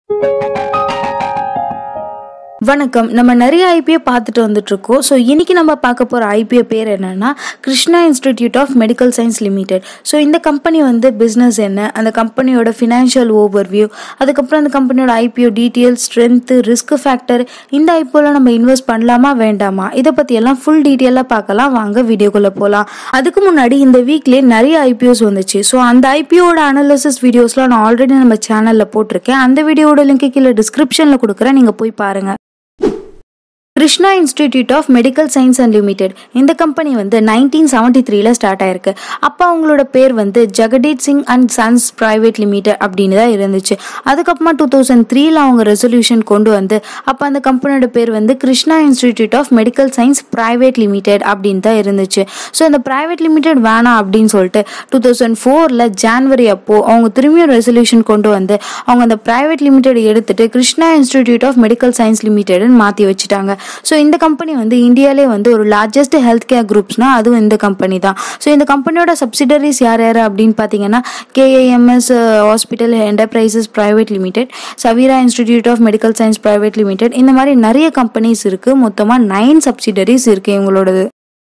வணக்கம் நம்ம நிறைய ஐபிஓ பார்த்துட்டு வந்துட்டு இருக்கோம் ஸோ இன்னைக்கு நம்ம பார்க்க போகிற ஐபிஓ பேர் என்னன்னா Krishna institute of medical science limited so இந்த கம்பெனி வந்து பிஸ்னஸ் என்ன அந்த கம்பெனியோட ஃபினான்ஷியல் ஓவர்வியூ அதுக்கப்புறம் அந்த கம்பெனியோட IPO detail strength risk factor இந்த ஐபிஓவில் நம்ம இன்வெஸ்ட் பண்ணலாமா வேண்டாமா இதை பற்றி எல்லாம் ஃபுல் டீட்டெயிலாக பார்க்கலாம் வாங்க வீடியோக்குள்ளே போகலாம் அதுக்கு முன்னாடி இந்த வீக்லேயே நிறைய ஐபிஓஸ் வந்துச்சு ஸோ அந்த ஐபிஓட அனாலிசிஸ் வீடியோஸ்லாம் நான் ஆல்ரெடி நம்ம சேனலில் போட்டிருக்கேன் அந்த வீடியோட லிங்க் கீழே டிஸ்கிரிப்ஷனில் கொடுக்குறேன் நீங்கள் போய் பாருங்கள் Krishna institute of medical science and limited இந்த கம்பெனி வந்து நைன்டீன் செவன்டி த்ரீல ஸ்டார்ட் ஆயிருக்கு அப்போ அவங்களோட பேர் வந்து Jagdeep Singh and sons private limited அப்படின்னு தான் இருந்துச்சு அதுக்கப்புறமா டூ தௌசண்ட் த்ரீல அவங்க ரெசல்யூஷன் கொண்டு வந்து அப்போ அந்த கம்பெனியோட பேர் வந்து Krishna institute of medical science private limited அப்படின்னு தான் இருந்துச்சு ஸோ இந்த பிரைவேட் லிமிடெட் வேணாம் அப்படின்னு சொல்லிட்டு டூ தௌசண்ட் ஃபோரில் ஜான்வரி அப்போ அவங்க திரும்பியும் ரெசல்யூஷன் கொண்டு வந்து அவங்க அந்த பிரைவேட் லிமிடெட் எடுத்துட்டு Krishna institute of medical science லிமிடெட்னு மாற்றி வச்சுட்டாங்க ஸோ இந்த கம்பெனி வந்து இந்தியாவிலே வந்து ஒரு லார்ஜஸ்ட் ஹெல்த் கேர் குரூப்ஸ்னா அதுவும் இந்த கம்பெனி தான் ஸோ இந்த கம்பெனியோட சப்சிடரிஸ் யார் யார் அப்படின்னு பார்த்தீங்கன்னா KAMS hospital enterprises private limited Saveera institute of medical science private limited இந்த மாதிரி நிறைய கம்பெனிஸ் இருக்குது மொத்தமாக நைன் சப்சிடரிஸ் இருக்குது இவங்களோடது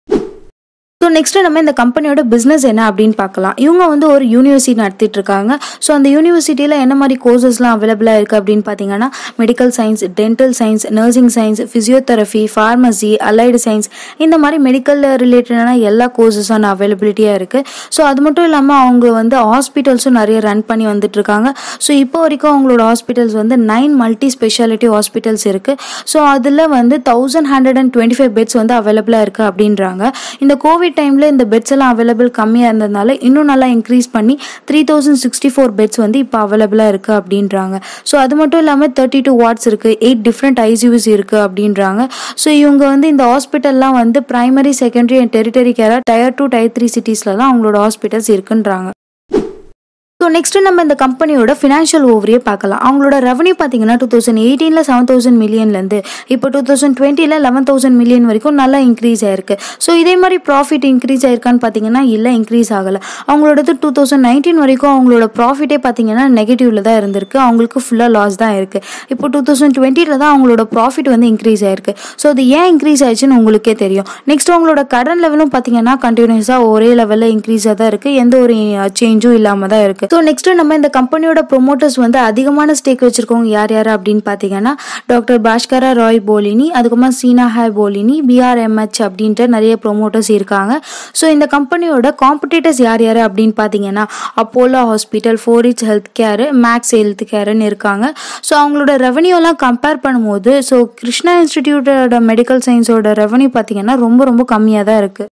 ஸோ நெக்ஸ்ட் நம்ம இந்த கம்பெனியோட பிஸ்னஸ் என்ன அப்படின்னு பார்க்கலாம் இவங்க வந்து ஒரு யூனிவர்சிட்டி நடத்திட்டு இருக்காங்க ஸோ அந்த யூனிவர்சிட்டியில் என்ன மாதிரி கோர்சஸ்லாம் அவைலபிளாக இருக்குது அப்படின்னு பார்த்தீங்கன்னா medical science dental science nursing science physiotherapy pharmacy allied science இந்த மாதிரி மெடிக்கல் ரிலேட்டடான எல்லா கோர்சஸான அவைலபிலிட்டியாக இருக்குது ஸோ அது மட்டும் இல்லாமல் அவங்க வந்து ஹாஸ்பிட்டல்ஸும் நிறைய ரன் பண்ணி வந்துட்டு இருக்காங்க ஸோ இப்போ வரைக்கும் அவங்களோட ஹாஸ்பிட்டல்ஸ் வந்து நைன் மல்டி ஸ்பெஷாலிட்டி ஹாஸ்பிட்டல்ஸ் இருக்குது ஸோ அதில் வந்து thousand hundred and twenty five beds வந்து அவைலபிளாக இருக்குது அப்படின்றாங்க இந்த கோவிட் டைமில் இந்த பெட்ஸ் எல்லாம் அவைலபிள் கம்மியாக இருந்ததுனால இன்னும் நல்லா இன்க்ரீஸ் பண்ணி three thousand sixty four beds வந்து இப்போ அவைலபிளாக இருக்குது அப்படின்றாங்க ஸோ அது மட்டும் இல்லாமல் தேர்ட்டி டூ வாட்ஸ் இருக்குது எயிட் டிஃப்ரெண்ட் ஐசியூஸ் இருக்குது அப்படின்றாங்க ஸோ இவங்க வந்து இந்த ஹாஸ்பிட்டல்லாம் வந்து பிரைமரி செகண்டரி அண்ட் டெரிட்டரி கேரா டயர் டூ டயர் த்ரீ சிட்டிஸில் தான் அவங்களோட ஹாஸ்பிட்டல்ஸ் இருக்குன்றாங்க ஸோ நெக்ஸ்ட் நம்ம இந்த கம்பெனியோட ஃபினான்ஷியல் ஓவரியே பார்க்கலாம் அவங்களோட ரெவன்யூ பார்த்தீங்கன்னா டூ தௌசண்ட் எயிட்டீனில் செவன் தௌசண்ட் மில்லியன்லேருந்து இப்போ டூ தௌசண்ட் டுவெண்ட்டியில் லெவன் தௌசண்ட் மில்லியன் வரைக்கும் நல்லா இன்க்ரீஸ் ஆயிருக்கு ஸோ இதே மாதிரி ப்ராஃபிட் இன்க்ரீஸ் ஆயிருக்கான்னு பார்த்தீங்கன்னா இல்லை இன்க்ரீஸ் ஆகலை அவங்களோடது டூ தௌசண்ட் நைன்டீன் வரைக்கும் அவங்களோட ப்ராஃபிட்டே பார்த்தீங்கன்னா நெகட்டிவ்ல தான் இருந்திருக்கு அவங்களுக்கு ஃபுல்லாக லாஸ் தான் இருக்குது இப்போ டூ தௌசண்ட் டுவெண்ட்டியில் தான் அவங்களோட ப்ராஃபிட் வந்து இன்க்ரீஸ் ஆயிருக்கு ஸோ அது ஏன் இன்க்ரீஸ் ஆயிடுச்சுன்னு உங்களுக்கே தெரியும் நெக்ஸ்ட் அவங்களோட கடன் லெவலும் பார்த்தீங்கன்னா கண்டினியூஸாக ஒரே லெவலில் இன்க்ரீஸாக தான் இருக்குது எந்த ஒரு சேஞ்சும் இல்லாமல் தான் இருக்குது ஸோ நெக்ஸ்ட் நம்ம இந்த கம்பெனியோட ப்ரொமோட்டர்ஸ் வந்து அதிகமான ஸ்டேக் வச்சிருக்கவங்க யார் யார் அப்படின்னு பார்த்தீங்கன்னா டாக்டர் பாஸ்கரா ராய் போலினி அதுக்கப்புறமா சீனா ஹாய் போலினி பிஆர்எம்ஹெச் அப்படின்ற நிறைய ப்ரொமோட்டர்ஸ் இருக்காங்க ஸோ இந்த கம்பெனியோட காம்படிட்டர்ஸ் யார் யார் அப்படின்னு பார்த்தீங்கன்னா Apollo hospital Fortis health care Max health கேர்னு இருக்காங்க ஸோ அவங்களோட ரெவன்யூலாம் கம்பேர் பண்ணும்போது ஸோ கிருஷ்ணா இன்ஸ்டிடியூட்டோட மெடிக்கல் சயின்ஸோட ரெவன்யூ பார்த்தீங்கன்னா ரொம்ப ரொம்ப கம்மியாக தான் இருக்குது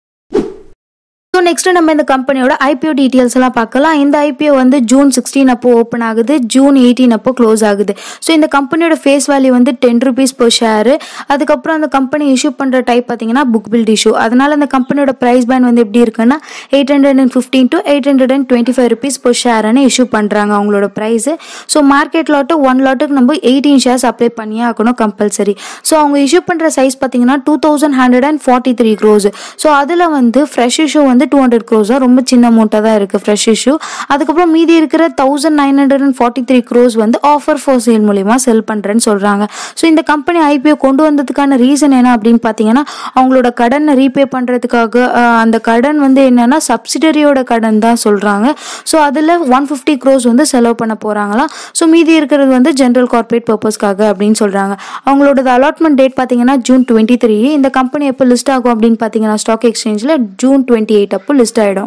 ஸோ நெக்ஸ்ட் நம்ம இந்த கம்பெனியோட ஐபிஓ டீட்டெயில்ஸ் எல்லாம் பார்க்கலாம் இந்த ஐபிஓ வந்து ஜூன் சிக்ஸ்டீன் அப்போ ஓப்பன் ஆகுது ஜூன் எயிட்டீன் அப்போ க்ளோஸ் ஆகுது ஸோ இந்த கம்பெனியோட ஃபேஸ் வேல்யூ வந்து டென் ருபீஸ் per ஷேரு அதுக்கப்புறம் அந்த கம்பெனி இஷ்யூ பண்ணுற டைப் பார்த்தீங்கன்னா புக் பில்ட் இஷ்யூ அதனால அந்த கம்பெனியோட ப்ரைஸ் பேண்ட் வந்து எப்படி இருக்குன்னா eight hundred and fifteen to eight hundred and twenty five rupees per ஷேர்னு இஷ்யூ பண்ணுறாங்க அவங்களோட price so market lot one லாட்டுக்கு நம்ம எயிட்டீன் ஷேர்ஸ் அப்ளை பண்ணியே ஆகணும் கம்பல்சரி ஸோ அவங்க இஷ்யூ பண்ணுற சைஸ் பார்த்தீங்கன்னா two thousand hundred and forty three crores so அதில் வந்து ஃப்ரெஷ் இஷ்யூ வந்து டூ ஹண்ட்ரட் க்ரோஸ் தான் ரொம்ப சின்ன அமௌண்ட்டாக தான் இருக்குது ஃப்ரெஷ் இஷ்யூ அதுக்கப்புறம் மீதி இருக்கிற thousand nine hundred and forty three crores வந்து ஆஃபர் ஃபோர் சேல் மூலியமா செல் பண்ணுறேன்னு சொல்கிறாங்க ஸோ இந்த கம்பெனி ஐபிஓ கொண்டு வந்ததுக்கான ரீசன் என்ன அப்படின்னு பார்த்தீங்கன்னா அவங்களோட கடனை ரீபே பண்ணுறதுக்காக அந்த கடன் வந்து என்னன்னா சப்சிடரியோட கடன் தான் சொல்கிறாங்க ஸோ அதில் ஒன் ஃபிஃப்டி க்ரோஸ் வந்து செலவு பண்ண போகிறாங்களாம் ஸோ மீதி இருக்கிறது வந்து ஜென்ரல் கார்பரேட் பர்பஸ்க்காக அப்படின்னு சொல்கிறாங்க அவங்களோட அலாட்மெண்ட் டேட் பார்த்தீங்கன்னா ஜூன் டுவெண்ட்டி த்ரீ இந்த கம்பெனி எப்போ லிஸ்ட் ஆகும் அப்படின்னு பார்த்தீங்கன்னா ஸ்டாக் எக்ஸ்சேஞ்சில் ஜூன் டுவெண்ட்டி எயிட் அப்போ லிஸ்ட் ஆகிடும்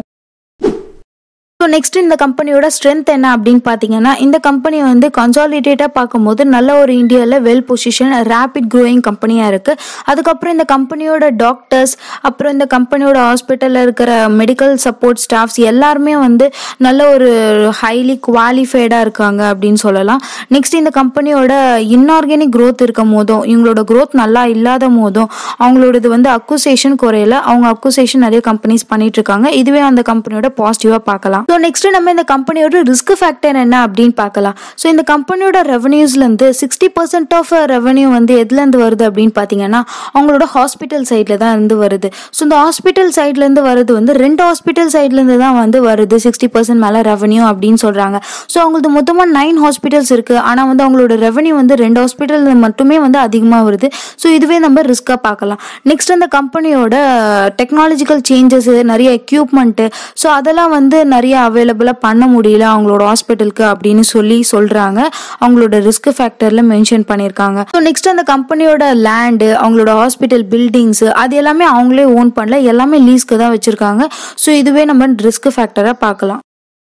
ஸோ நெக்ஸ்ட் இந்த கம்பெனியோட ஸ்ட்ரென்த் என்ன அப்படின்னு பார்த்தீங்கன்னா இந்த கம்பெனி வந்து கன்சாலிடேட்டாக பார்க்கும்போது நல்ல ஒரு இந்தியாவில் வெல் பொசிஷன் ரேபிட் க்ரோயிங் கம்பெனியாக இருக்குது அதுக்கப்புறம் இந்த கம்பெனியோட டாக்டர்ஸ் அப்புறம் இந்த கம்பெனியோட ஹாஸ்பிட்டலில் இருக்கிற மெடிக்கல் சப்போர்ட் ஸ்டாஃப்ஸ் எல்லாருமே வந்து நல்ல ஒரு ஹைலி குவாலிஃபைடாக இருக்காங்க அப்படின்னு சொல்லலாம் நெக்ஸ்ட் இந்த கம்பெனியோட இன்ஆர்கானிக் க்ரோத் இருக்கும் போதும் இவங்களோட க்ரோத் நல்லா இல்லாத போதும் அவங்களோடது வந்து அக்குசேஷன் குறையல அவங்க அக்குசேஷன் நிறைய கம்பெனிஸ் பண்ணிட்டு இருக்காங்க இதுவே அந்த கம்பெனியோட பாசிட்டிவாக பார்க்கலாம் ஸோ நெக்ஸ்ட் நம்ம இந்த கம்பெனியோட ரிஸ்க் ஃபேக்டர் என்ன அப்படின்னு பார்க்கலாம் ஸோ இந்த கம்பெனியோட ரெவன்யூஸ்லேருந்து சிக்ஸ்டி பர்சன்ட் ஆஃப் ரெவன்யூ வந்து எதுலேருந்து வருது அப்படின்னு பார்த்தீங்கன்னா அவங்களோட ஹாஸ்பிட்டல் சைடில் தான் இருந்து வருது ஸோ இந்த ஹாஸ்பிட்டல் சைட்லேருந்து வருது வந்து ரெண்டு ஹாஸ்பிட்டல் சைட்லேருந்து தான் வந்து வருது சிக்ஸ்டி பர்சன்ட் மேலே ரெவன்யூ அப்படின்னு சொல்கிறாங்க ஸோ அவங்களுக்கு மொத்தமாக நைன் ஹாஸ்பிட்டல்ஸ் இருக்குது ஆனால் வந்து அவங்களோட ரெவன்யூ வந்து ரெண்டு ஹாஸ்பிட்டல் மட்டுமே வந்து அதிகமாக வருது ஸோ இதுவே நம்ம ரிஸ்க்காக பார்க்கலாம் நெக்ஸ்ட் அந்த கம்பெனியோட டெக்னாலஜிக்கல் சேஞ்சஸ் நிறைய எக்யூப்மெண்ட்டு ஸோ அதெல்லாம் வந்து நிறைய அவைலபிளாக பண்ண முடியல அவங்களோட ஹாஸ்பிட்டலுக்கு அப்படின்னு சொல்லி சொல்கிறாங்க அவங்களோட ரிஸ்க் ஃபேக்டரில் மென்ஷன் பண்ணியிருக்காங்க ஸோ நெக்ஸ்ட் அந்த கம்பெனியோட லேண்டு அவங்களோட ஹாஸ்பிட்டல் பில்டிங்ஸ் அது எல்லாமே அவங்களே ஓன் பண்ணல எல்லாமே லீஸ்க்கு தான் வச்சுருக்காங்க ஸோ இதுவே நம்ம ரிஸ்க் ஃபேக்டராக பார்க்கலாம்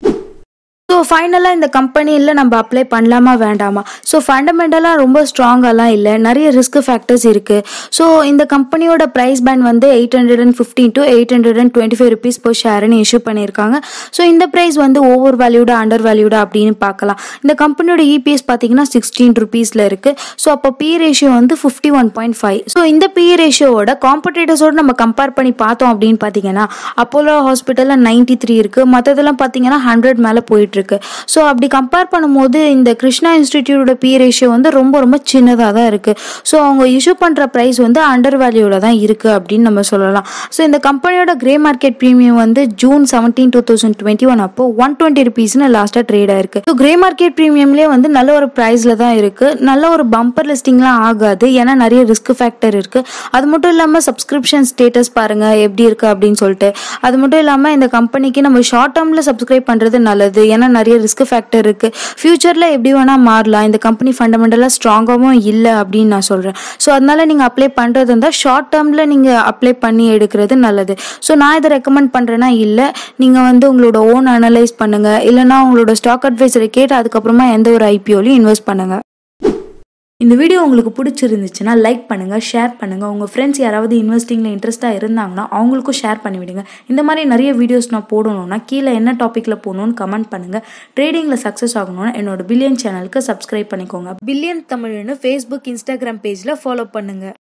ஸோ ஃபைனலாக இந்த கம்பெனியில் நம்ம அப்ளை பண்ணலாமா வேண்டாமா ஸோ ஃபண்டமெண்டலாக ரொம்ப ஸ்ட்ராங்காலாம் இல்லை நிறைய ரிஸ்க் ஃபேக்டர்ஸ் இருக்குது ஸோ இந்த கம்பெனியோட ப்ரைஸ் பேண்ட் வந்து eight hundred and fifteen to eight hundred and twenty five rupees per ஷேர்னு இஷ்யூ பண்ணியிருக்காங்க ஸோ இந்த ப்ரைஸ் வந்து ஓவர் வேல்யூடா அண்டர் வேல்யூடா அப்படின்னு பார்க்கலாம் இந்த கம்பெனியோட இபிஎஸ் பார்த்தீங்கன்னா சிக்ஸ்டீன் ருபீஸில் இருக்குது ஸோ அப்போ பி ரேஷியோ வந்து fifty one point five so இந்த பி ரேஷியோட காம்படேட்டர்ஸோட நம்ம கம்பேர் பண்ணி பார்த்தோம் அப்படின்னு பார்த்தீங்கன்னா அப்போலோ ஹாஸ்பிட்டலில் நைன்டி த்ரீ இருக்குது மற்றதெல்லாம் பார்த்தீங்கன்னா ஹண்ட்ரட் மேலே போயிட்டு இருக்கு ஸோ அப்படி கம்பேர் பண்ணும்போது இந்த கிருஷ்ணா இன்ஸ்டிடியூட்டோட பி ரேஷியோ வந்து ரொம்ப ரொம்ப சின்னதாக தான் இருக்குது ஸோ அவங்க இஷ்யூ பண்ணுற ப்ரைஸ் வந்து அண்டர் வேல்யூவில் தான் இருக்குது அப்படின்னு நம்ம சொல்லலாம் ஸோ இந்த கம்பெனியோட கிரே மார்க்கெட் ப்ரீமியம் வந்து June seventeen two thousand twenty one அப்போ ஒன் டுவெண்ட்டி ருபீஸ்னு லாஸ்ட்டாக ட்ரேட் ஆயிருக்கு ஸோ கிரே மார்க்கெட் ப்ரீமியம்லேயே வந்து நல்ல ஒரு ப்ரைஸில் தான் இருக்குது நல்ல ஒரு பம்பர் லிஸ்டிங்லாம் ஆகாது ஏன்னா நிறைய ரிஸ்க் ஃபேக்டர் இருக்குது அது மட்டும் இல்லாமல் சப்ஸ்கிரிப்ஷன் ஸ்டேட்டஸ் பாருங்கள் எப்படி இருக்குது அப்படின்னு சொல்லிட்டு அது மட்டும் இல்லாமல் இந்த கம்பெனிக்கு நம்ம ஷார்ட் டேர்மில் சப்ஸ்கிரைப் பண்ணுறது நல்லது ஏன்னா நிறைய ரிஸ்க் ஃபேக்டர் இருக்குது ஃப்யூச்சரில் எப்படி வேணால் மாறலாம் இந்த கம்பெனி ஃபண்டமெண்டலாக ஸ்ட்ராங்காகவும் இல்லை அப்படின்னு நான் சொல்கிறேன் ஸோ அதனால நீங்கள் அப்ளை பண்ணுறது இருந்தால் ஷார்ட் டேர்மில் நீங்கள் அப்ளை பண்ணி எடுக்கிறது நல்லது ஸோ நான் இதை ரெக்கமெண்ட் பண்ணுறேன்னா இல்லை நீங்கள் வந்து உங்களோட ஓன் அனலைஸ் பண்ணுங்கள் இல்லைனா உங்களோட ஸ்டாக் அட்வைஸரை கேட்டு அதுக்கப்புறமா எந்த ஒரு ஐபிஓலையும் இன்வெஸ்ட் பண்ணுங்கள் இந்த வீடியோ உங்களுக்கு பிடிச்சிருந்துச்சுன்னா லைக் பண்ணுங்கள் ஷேர் பண்ணுங்கள் உங்கள் ஃப்ரெண்ட்ஸ் யாராவது இன்வெஸ்டிங்கில் இன்ட்ரெஸ்ட்டாக இருந்தாங்கன்னா அவங்களுக்கும் ஷேர் பண்ணிவிடுங்க இந்த மாதிரி நிறைய வீடியோஸ் நான் போடணும்னா கீழே என்ன டாப்பிக்கில் போகணும்னு கமெண்ட் பண்ணுங்கள் ட்ரேடிங்கில் சக்ஸஸ் ஆகணும்னா என்னோட பில்லியன் சேனலுக்கு சப்ஸ்கிரைப் பண்ணிக்கோங்க பில்லியன் தமிழ்னு ஃபேஸ்புக் இன்ஸ்டாகிராம் பேஜில் ஃபாலோ பண்ணுங்கள்